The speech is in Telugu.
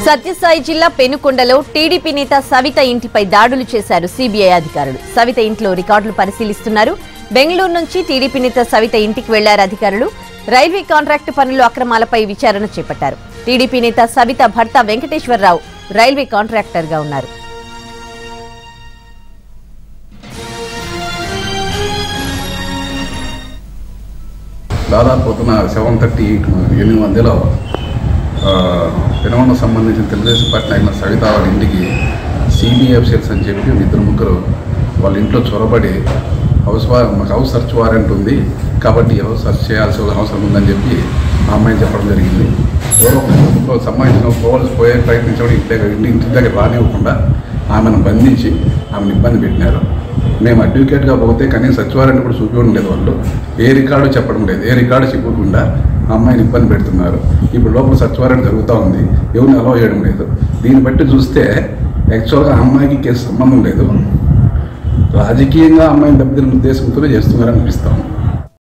సత్యసాయి జిల్లా పెనుకొండలో టీడీపీ నేత సవిత ఇంటిపై దాడులు చేశారు సిబిఐ అధికారులు సవిత ఇంట్లో రికార్డులు పరిశీలిస్తున్నారు బెంగళూరు నుంచి టీడీపీ నేత సవిత ఇంటికి వెళ్లారు అధికారులు రైల్వే కాంట్రాక్టు పనులు అక్రమాలపై విచారణ చేపట్టారు టీడీపీ నేత సవిత భర్త వెంకటేశ్వరరావు రైల్వే కాంట్రాక్టర్ గా ఉన్నారు దాదాపు పొద్దున సెవెన్ థర్టీ ఎనిమిది మధ్యలో పెనవండ సంబంధించిన తెలుగుదేశం పార్టీ నాయకుల సవిత వాళ్ళ ఇంటికి సిబిఐ ఆఫీసర్స్ అని చెప్పి ఇద్దరు ముగ్గురు వాళ్ళ ఇంట్లో చొరబడి హౌస్ వార్ మాకు హౌస్ సర్చ్ వారెంట్ ఉంది కాబట్టి హౌస్ సర్చ్ చేయాల్సిన అవసరం ఉందని చెప్పి ఆ అమ్మాయి చెప్పడం జరిగింది ఎవరో ఒకరు సంబంధించిన పోవాల్సి పోయే ప్రయత్నించడం ఇంటి దగ్గర ఇంటి ఇంటి దగ్గర రానివ్వకుండా ఆమెను బంధించి ఆమెను ఇబ్బంది పెట్టినారు మేము అడ్వకేట్గా పోతే కనీసం సచివాలయం కూడా చూపించడం లేదు వాళ్ళు ఏ రికార్డు చెప్పడం లేదు ఏ రికార్డు చెప్పకుండా ఆ అమ్మాయిని ఇబ్బంది పెడుతున్నారు ఇప్పుడు లోపల సచివాలయం జరుగుతూ ఉంది ఎవరిని అలవ్ చేయడం లేదు దీన్ని బట్టి చూస్తే యాక్చువల్గా ఆ అమ్మాయికి కేసు సంబంధం లేదు రాజకీయంగా అమ్మాయిని దెబ్బతిన ఉద్దేశంతో చేస్తున్నారని అనిపిస్తాం